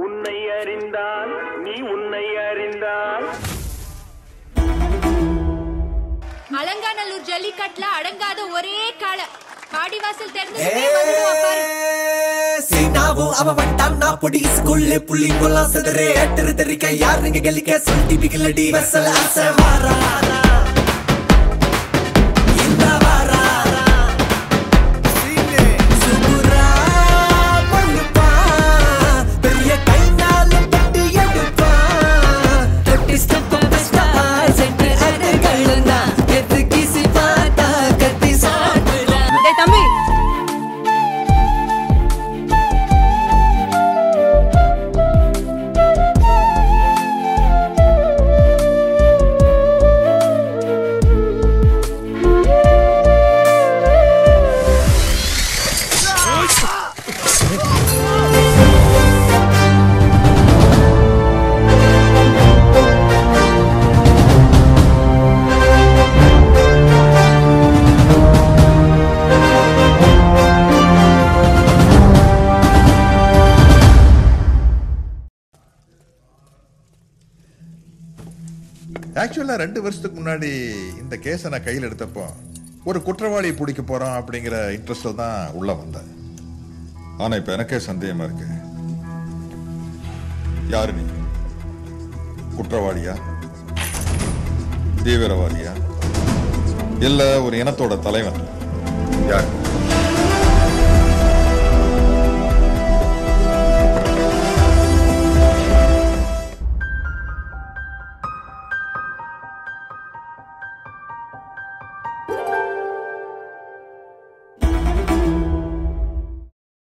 உன்னை அறிந்தால் நீ உன்னை அறிந்தால் அலங்காநல்லூர் ஜல்லிக்கட்டுல அடங்காத ஒரே காளை பாடிவாசல் திறந்து வந்துடுவா பாரு சீனாவும் அவன் வந்துட்டான் நான் பொடி ஸ்கூல்ல புள்ளி கொல்லாம் செதறே எட்டரு தெரிக்க யார் நீங்க கெலிக்க சொல்லி பிகிலடி வெசல் ஆசை வாரா இந்த வாரா சுகுரா பண்ணுப்பா பெரிய கைனால தட்டி எடுப்பா தொட்டி ஸ்டெப் பெஸ்டா சென்று அடு கழுந்தா எது கிசி பார்த்தா கத்தி சாப்பிடா டேய் தம்பி ஆக்சுவலா ரெண்டு வருஷத்துக்கு முன்னாடி இந்த கேஸை நான் கையில் எடுத்தப்போ ஒரு குற்றவாளியை பிடிக்க போறோம் அப்படிங்கிற இன்ட்ரெஸ்ட்ல தான் உள்ள வந்தேன் ஆனா இப்ப எனக்கே சந்தேகமா இருக்கு யாரு நீ குற்றவாளியா தீவிரவாதியா இல்ல ஒரு இனத்தோட தலைவன் யார்